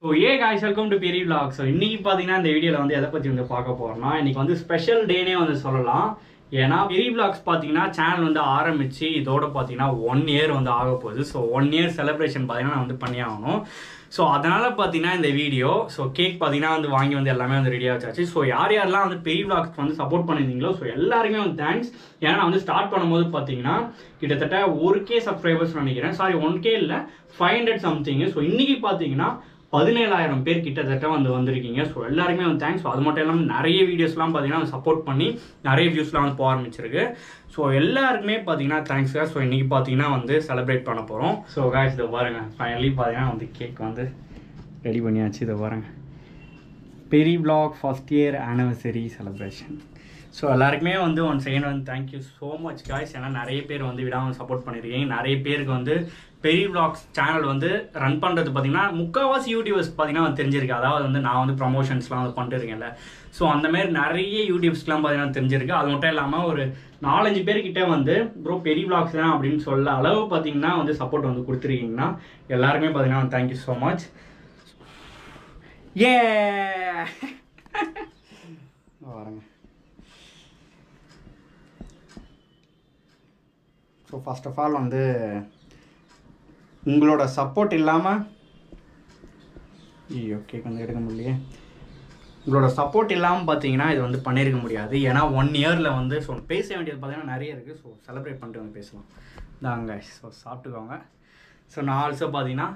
so hey guys welcome to பெரிய vlog so இன்னைக்கு பார்த்தீங்கன்னா இந்த வீடியோவில் வந்து எதை பற்றி வந்து பார்க்க போகிறோம்னா இன்னைக்கு வந்து ஸ்பெஷல் டேனே வந்து சொல்லலாம் ஏன்னா பெரிய vlogs பார்த்தீங்கன்னா சேனல் வந்து ஆரம்பிச்சு இதோட பார்த்தீங்கன்னா ஒன் இயர் வந்து ஆக போகுது ஸோ ஒன் இயர் செலிப்ரேஷன் பார்த்தீங்கன்னா நான் வந்து பண்ணி ஆகணும் ஸோ அதனால் பார்த்தீங்கன்னா இந்த வீடியோ ஸோ கேக் பார்த்தீங்கன்னா வந்து வாங்கி வந்து எல்லாமே வந்து ரெடியாக வச்சாச்சு ஸோ யார் யாரெல்லாம் வந்து பெரிய vlogs வந்து சப்போர்ட் பண்ணியிருந்தீங்களோ ஸோ எல்லாருமே வந்து தேங்க்ஸ் ஏன்னா நான் வந்து ஸ்டார்ட் பண்ணும்போது பார்த்தீங்கன்னா கிட்டத்தட்ட ஒரு கே சப்ஸ்கிரைபர்ஸ் நினைக்கிறேன் சாரி ஒன் கே இல்லை ஃபைவ் ஹண்ட்ரட் சம்திங் ஸோ இன்னைக்கு பார்த்தீங்கன்னா பதினேழாயிரம் பேர் கிட்டத்தட்ட வந்து வந்திருக்கீங்க ஸோ எல்லாருமே வந்து தேங்க்ஸ் அது மட்டும் இல்லாமல் நிறைய வீடியோஸ்லாம் பார்த்தீங்கன்னா சப்போர்ட் பண்ணி நிறைய வியூஸ்லாம் வந்து போக ஆரம்பிச்சிருக்கு ஸோ எல்லாருக்குமே பார்த்தீங்கன்னா தேங்க்ஸ் ஸோ இன்னைக்கு பார்த்தீங்கன்னா வந்து செலிப்ரேட் பண்ண போகிறோம் ஸோ காய்ஸ் இதை பாருங்க ஃபைனலி பார்த்தீங்கன்னா வந்து கேக் வந்து ரெடி பண்ணியாச்சு இதை பாருங்க berry vlog first year anniversary celebration so எல்லாருக்குமே வந்து ஒன் செகண்ட் வந்து தேங்க்யூ ஸோ மச் காய்ஸ் ஏன்னா நிறைய பேர் வந்து விடாமல் சப்போர்ட் பண்ணியிருக்கீங்க நிறைய பேருக்கு வந்து பெரிய பிளாக்ஸ் சேனல் வந்து ரன் பண்ணுறது பார்த்தீங்கன்னா முக்கால்வாசி யூடியூபர்ஸ் பார்த்தீங்கன்னா வந்து தெரிஞ்சிருக்கு அதாவது வந்து நான் வந்து ப்ரமோஷன்ஸ்லாம் வந்து பண்ணிருக்கேன்ல ஸோ அந்த மாதிரி நிறைய யூடியூப்ஸ்லாம் பார்த்தீங்கன்னா தெரிஞ்சிருக்கு அது மட்டும் இல்லாமல் ஒரு நாலஞ்சு பேர்கிட்ட வந்து ப்ரோ பெரிய பிளாக்ஸ் தான் அப்படின்னு சொல்ல அளவு பார்த்தீங்கன்னா வந்து சப்போர்ட் வந்து கொடுத்துருக்கீங்கன்னா எல்லாருமே பார்த்தீங்கன்னா தேங்க்யூ ஸோ மச் ஏ வரேங்க ஸோ ஃபர்ஸ்ட் ஆஃப் ஆல் வந்து உங்களோட சப்போர்ட் இல்லாமல் ஐயோ கேக் வந்து எடுக்க முடியலையே உங்களோட சப்போர்ட் இல்லாமல் பார்த்தீங்கன்னா இது வந்து பண்ணியிருக்க முடியாது ஏன்னா ஒன் இயரில் வந்து ஸோ பேச வேண்டியது பார்த்தீங்கன்னா நிறைய இருக்குது ஸோ செலிப்ரேட் பண்ணிட்டு வந்து பேசலாம் தாங்க ஸோ சாப்பிட்டுக்கோங்க ஸோ நான் ஆல்சோ பார்த்தீங்கன்னா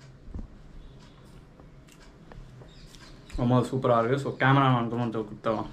ரொம்ப சூப்பராக இருக்குது ஸோ கேமரா வந்து வந்து கொடுத்தலாம்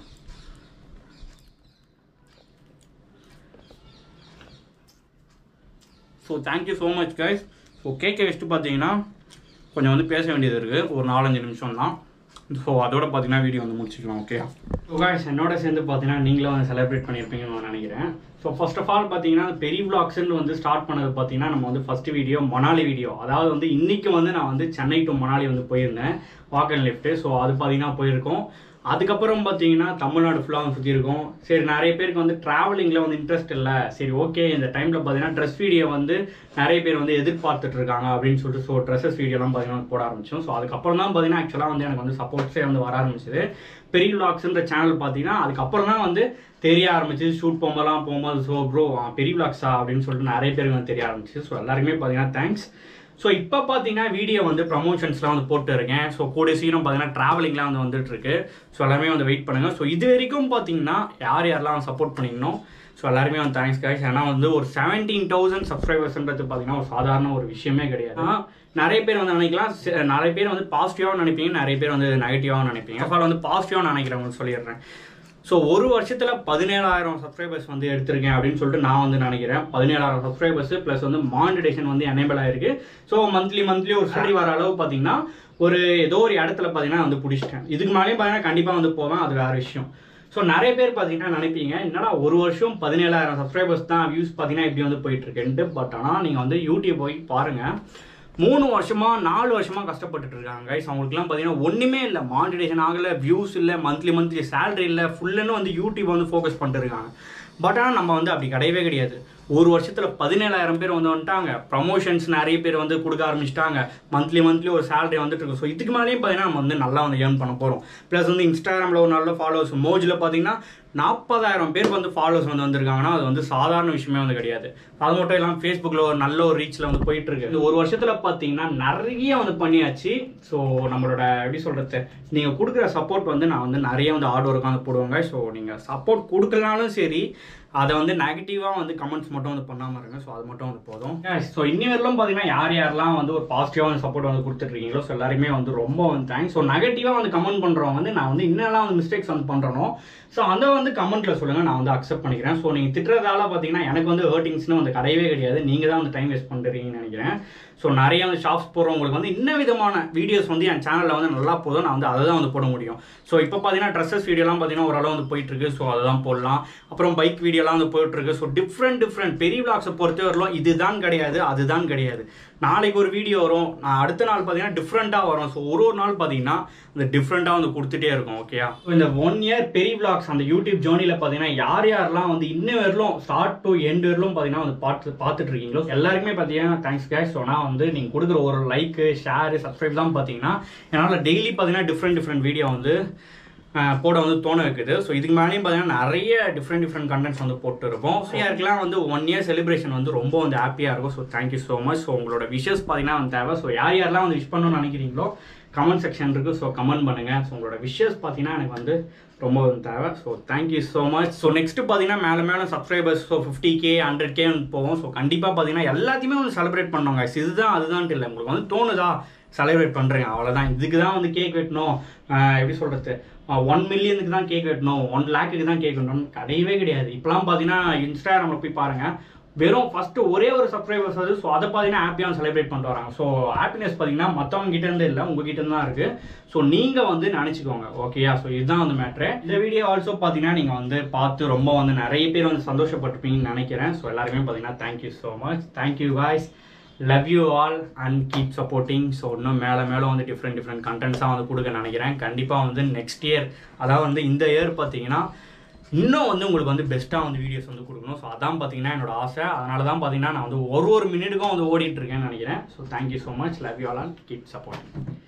so thank you so much guys so கேக்கை வச்சுட்டு பார்த்தீங்கன்னா கொஞ்சம் வந்து பேச வேண்டியது இருக்குது ஒரு நாலஞ்சு நிமிஷம் தான் ஸோ அதோட பார்த்தீங்கன்னா வீடியோ வந்து முடிச்சுக்கலாம் ஓகே ஸோ கைஸ் என்னோட சேர்ந்து பார்த்தீங்கன்னா நீங்களும் வந்து செலிப்ரேட் பண்ணியிருப்பீங்கன்னு நான் நினைக்கிறேன் ஸோ ஃபர்ஸ்ட் ஆஃப் ஆல் பார்த்தீங்கன்னா பெரிய vlogsன்னு வந்து ஸ்டார்ட் பண்ணது பார்த்தீங்கன்னா நம்ம வந்து ஃபர்ஸ்ட் வீடியோ மணாலி வீடியோ அதாவது வந்து இன்னைக்கு வந்து நான் வந்து சென்னை டு மணாலி வந்து போயிருந்தேன் வாக் அண்ட் லிஃப்ட்டு ஸோ அது பார்த்தீங்கன்னா போயிருக்கோம் அதுக்கப்புறம் பார்த்தீங்கன்னா தமிழ்நாடு ஃபுல்லாக வந்து சுற்றி இருக்கோம் சரி நிறைய பேருக்கு வந்து ட்ராவலிங்கில் வந்து இன்ட்ரெஸ்ட் இல்லை சரி ஓகே இந்த டைமில் பார்த்தீங்கன்னா ட்ரெஸ் வீடியோ வந்து நிறைய பேர் வந்து எதிர்பார்த்துட்டு இருக்காங்க அப்படின்னு சொல்லிட்டு ஸோ ட்ரெஸ்ஸஸ் வீடியோலாம் பார்த்தீங்கன்னா போட ஆரம்பிச்சோம் ஸோ அதுக்கப்புறம் தான் பார்த்தீங்கன்னா ஆக்சுவலாக வந்து எனக்கு வந்து சப்போர்ட்ஸே வந்து வர ஆரம்பிச்சது பெரிய விளாக்ஸ்ன்ற சேனல் பார்த்தீங்கன்னா அதுக்கப்புறம் தான் வந்து தெரிய ஆரம்பிச்சு ஷூட் போகும்போதெல்லாம் போகும்போது ஸோ ப்ரோ பெரிய விளாக்ஸா அப்படின்னு சொல்லிட்டு நிறைய பேருக்கு வந்து தெரிய ஆரம்பிச்சு ஸோ எல்லாருக்குமே பார்த்தீங்கன்னா தேங்க்ஸ் ஸோ இப்போ பார்த்தீங்கன்னா வீடியோ வந்து ப்ரமோஷன்ஸ்லாம் வந்து போட்டு இருக்கேன் ஸோ கூட சீக்கிரம் பார்த்தீங்கன்னா ட்ராவலிங்லாம் வந்து வந்துட்டு இருக்கு ஸோ எல்லாருமே வந்து வெயிட் பண்ணுங்க ஸோ இது வரைக்கும் பார்த்தீங்கன்னா யார் யாரெல்லாம் சப்போர்ட் பண்ணிக்கணும் ஸோ எல்லாருமே வந்து தேங்க்ஸ் காய்ஸ் ஏன்னா வந்து ஒரு செவன்டீன் தௌசண்ட் சப்ஸ்கிரைபர்ஸ்ன்றது பார்த்தீங்கன்னா ஒரு சாதாரண ஒரு விஷயமே கிடையாது ஆனா, நிறைய பேர் வந்து நினைக்கலாம் ச- நிறைய பேர் வந்து பாசிட்டிவாக நினைப்பீங்க நிறைய பேர் வந்து நெகட்டிவாக நினைப்பீங்க ஃபர்ஸ்ட் வந்து பாசிட்டிவாக நினைக்கிறவங்க சொல்லிடுறேன் ஸோ ஒரு வருஷத்தில் பதினேழாயிரம் சப்ஸ்கிரைபர்ஸ் வந்து எடுத்திருக்கேன் அப்படின்னு சொல்லிட்டு நான் வந்து நினைக்கிறேன் பதினேழாயிரம் சப்ஸ்கிரைபர்ஸ் ப்ளஸ் வந்து மானிடேஷன் வந்து எனேபிள் ஆயிருக்கு ஸோ மந்த்லி மந்த்லி ஒரு salary வர அளவு பார்த்தீங்கன்னா ஒரு ஏதோ ஒரு இடத்துல பார்த்தீங்கன்னா வந்து பிடிச்சிட்டேன் இதுக்கு மேலேயும் பார்த்தீங்கன்னா கண்டிப்பாக வந்து போவேன் அது வேற விஷயம் ஸோ நிறைய பேர் பார்த்தீங்கன்னா நினைப்பீங்க என்னடா ஒரு வருஷம் பதினேழாயிரம் சப்ஸ்கிரைபர்ஸ் தான் வியூஸ் பார்த்தீங்கன்னா இப்படி வந்து போயிட்டு இருக்குன்ட்டு பட் ஆனால் நீங்கள் வந்து யூடியூப் போய் பாருங்கள் மூணு வருஷமா நாலு வருஷமா கஷ்டப்பட்டுட்டு இருக்காங்க கைஸ் அவங்களுக்குலாம் பார்த்தீங்கன்னா ஒன்றுமே இல்லை மானிட்டேஷன் ஆகலை வியூஸ் இல்லை மந்த்லி மந்த்லி சேலரி இல்லை ஃபுல்லுன்னு வந்து யூடியூப் வந்து ஃபோக்கஸ் பண்ணிட்டு இருக்காங்க பட் ஆனால் நம்ம வந்து அப்படி கிடையவே கிடையாது ஒரு வருஷத்துல பதினேழாயிரம் பேர் வந்து வந்துட்டாங்க ப்ரமோஷன்ஸ் நிறைய பேர் வந்து கொடுக்க ஆரம்பிச்சிட்டாங்க மந்த்லி மந்த்லி ஒரு சேலரி வந்துட்டு இருக்கு ஸோ இதுக்கு மேலேயும் பார்த்தீங்கன்னா நம்ம வந்து நல்லா வந்து ஏர்ன் பண்ண போகிறோம் ப்ளஸ் வந்து இன்ஸ்டாகிராமில் ஒரு நல்ல ஃபாலோவர்ஸ் மோஜில் பார்த்தீங்கன்னா நாற்பதாயிரம் பேருக்கு வந்து ஃபாலோவர்ஸ் வந்து வந்திருக்காங்கன்னா அது வந்து சாதாரண விஷயமே வந்து கிடையாது அது மட்டும் இல்லாமல் ஃபேஸ்புக்கில் ஒரு நல்ல ஒரு ரீச்சில் வந்து போயிட்டு இருக்கு இந்த ஒரு வருஷத்தில் பார்த்தீங்கன்னா நிறைய வந்து பண்ணியாச்சு ஸோ நம்மளோட எப்படி சொல்கிறது நீங்கள் கொடுக்குற சப்போர்ட் வந்து நான் வந்து நிறைய வந்து ஹார்ட் ஒர்க்காக வந்து போடுவாங்க ஸோ நீங்கள் சப்போர்ட் கொடுக்கலனாலும் சரி அதை வந்து நெகட்டிவாக வந்து கமெண்ட்ஸ் மட்டும் வந்து பண்ணாமல் இருங்க ஸோ அது மட்டும் வந்து போதும் ஸோ இன்னி வரலும் பார்த்தீங்கன்னா யார் யாரெல்லாம் வந்து ஒரு பாசிட்டிவாக வந்து சப்போர்ட் வந்து கொடுத்துட்ருக்கீங்களோ ஸோ எல்லாருமே வந்து ரொம்ப வந்து தேங்க்ஸ் ஸோ நெகட்டிவாக வந்து கமெண்ட் பண்ணுறவங்க வந்து நான் வந்து இன்னெல்லாம் வந்து மிஸ்டேக்ஸ் வந்து பண்ணுறனோ ஸோ அந்த வந்து கமெண்ட்டில் சொல்லுங்கள் நான் வந்து அக்செப்ட் பண்ணிக்கிறேன் ஸோ நீங்கள் திட்டுறதால பார்த்தீங்கன்னா எனக்கு வந்து ஹர்ட்டிங்ஸ்னு வந்து கிடையவே கிடையாது நீங்கள் தான் வந்து டைம் வேஸ்ட் பண்ணுறீங்கன்னு நினைக்கிறேன் ஸோ நிறைய வந்து ஷாப்ஸ் போகிறவங்களுக்கு வந்து இன்ன விதமான வீடியோஸ் வந்து என் சேனலில் வந்து நல்லா போதும் நான் வந்து அதை தான் வந்து போட முடியும் ஸோ இப்போ பார்த்தீங்கன்னா ட்ரெஸ்ஸஸ் வீடியோலாம் பார்த்தீங்கன்னா ஓரளவு வந்து போயிட்டு இருக்கு ஸோ அதை தான் போடலாம் அப்புறம் பைக் வீடியோ வீடியோலாம் வந்து போயிட்டுருக்கு ஸோ டிஃப்ரெண்ட் டிஃப்ரெண்ட் பெரிய விளாக்ஸை பொறுத்தவரையிலும் இதுதான் கிடையாது அதுதான் கிடையாது நாளைக்கு ஒரு வீடியோ வரும் நான் அடுத்த நாள் பார்த்தீங்கன்னா டிஃப்ரெண்ட்டாக வரும் ஸோ ஒரு ஒரு நாள் பார்த்தீங்கன்னா இந்த டிஃப்ரெண்ட்டாக வந்து கொடுத்துட்டே இருக்கும் ஓகேயா இந்த ஒன் இயர் பெரிய விளாக்ஸ் அந்த யூடியூப் ஜேர்னியில் பார்த்தீங்கன்னா யார் யாரெல்லாம் வந்து இன்ன வரலும் ஸ்டார்ட் டு எண்ட் வரலும் பார்த்தீங்கன்னா வந்து பார்த்து பார்த்துட்டு இருக்கீங்களோ எல்லாருக்குமே பார்த்தீங்கன்னா தேங்க்ஸ் கேஷ் ஸோ நான் வந்து நீங்கள் கொடுக்குற ஒரு லைக்கு ஷேரு சப்ஸ்கிரைப் தான் பார்த்தீங்கன்னா என்னால் டெய்லி பார்த்தீங்கன்னா டிஃப்ரெண்ட் டிஃப்ரெண்ட் வீடியோ வந்து அஹ், போட வந்து தோண வைக்குது ஸோ இதுக்கு மேலேயும் பார்த்தீங்கன்னா நிறைய டிஃப்ரெண்ட் டிஃப்ரெண்ட் கண்டென்ட்ஸ் வந்து போட்டு இருப்போம் ஸோ யாருக்கெல்லாம் வந்து ஒன் இயர் செலிப்ரேஷன் வந்து ரொம்ப வந்து ஹாப்பியாக இருக்கும் so thank you so much so உங்களோட விஷஸ் பார்த்தீங்கன்னா வந்து தேவை ஸோ யார் யாரெல்லாம் வந்து விஷ் பண்ணணும்னு நினைக்கிறீங்களோ கமெண்ட் செக்ஷன் இருக்குது ஸோ கமெண்ட் பண்ணுங்கள் ஸோ உங்களோட விஷஸ் பார்த்தீங்கன்னா எனக்கு வந்து ரொம்ப வந்து தேவை so thank you so much so next பார்த்தீங்கன்னா மேலே மேலே subscribers so fifty K hundred K வந்து போவோம் ஸோ கண்டிப்பாக பார்த்தீங்கன்னா எல்லாத்தையுமே வந்து செலிப்ரேட் பண்ணுவாங்க இதுதான் அதுதான்ட்டு இல்லை உங்களுக்கு வந்து தோணுதா செலிப்ரேட் பண்ணுறேன் அவ்வளோதான் இதுக்கு தான் வந்து கேக் வெட்டணும் ஆஹ் எப்படி சொல்கிறது ஒன் மில்லியனுக்கு தான் கேக் வெட்டணும் ஒன் லேக்குக்கு தான் கேக் வெட்டணும் கிடையவே கிடையாது இப்போலாம் பார்த்தீங்கன்னா இன்ஸ்டாகிராமில் போய் பாருங்கள் வெறும் ஃபர்ஸ்ட் ஒரே ஒரு சப்ஸ்கிரைபர்ஸ் வந்து ஸோ அதை பார்த்தீங்கன்னா ஹாப்பியாக செலிப்ரேட் பண்ணிட்டு வராங்க ஸோ ஹாப்பினஸ் பார்த்தீங்கன்னா மற்றவங்க கிட்ட இருந்து இல்லை உங்ககிட்ட இருந்து தான் இருக்கு ஸோ நீங்கள் வந்து நினச்சிக்கோங்க ஓகேயா ஸோ இதுதான் வந்து மேட்ரு இந்த வீடியோ ஆல்சோ பார்த்தீங்கன்னா நீங்கள் வந்து பார்த்து ரொம்ப வந்து நிறைய பேர் வந்து சந்தோஷப்பட்டிருப்பீங்கன்னு நினைக்கிறேன் ஸோ எல்லாருமே பார்த்தீங்கன்னா thank you so much thank you guys love you all and keep supporting so இன்னும் மேலே மேலே வந்து டிஃப்ரெண்ட் டிஃப்ரெண்ட் கண்டென்ட்ஸாக வந்து கொடுக்க நினைக்கிறேன் கண்டிப்பாக வந்து நெக்ஸ்ட் இயர் அதாவது வந்து இந்த இயர் பார்த்தீங்கன்னா இன்னும் வந்து உங்களுக்கு வந்து பெஸ்ட்டாக வந்து வீடியோஸ் வந்து கொடுக்கணும் ஸோ அதான் பார்த்தீங்கன்னா என்னோட ஆசை அதனால தான் பார்த்தீங்கன்னா நான் வந்து ஒரு ஒரு மினிட்டுக்கும் வந்து ஓடிட்டு இருக்கேன்னு நினைக்கிறேன் so thank you so much love you all and keep supporting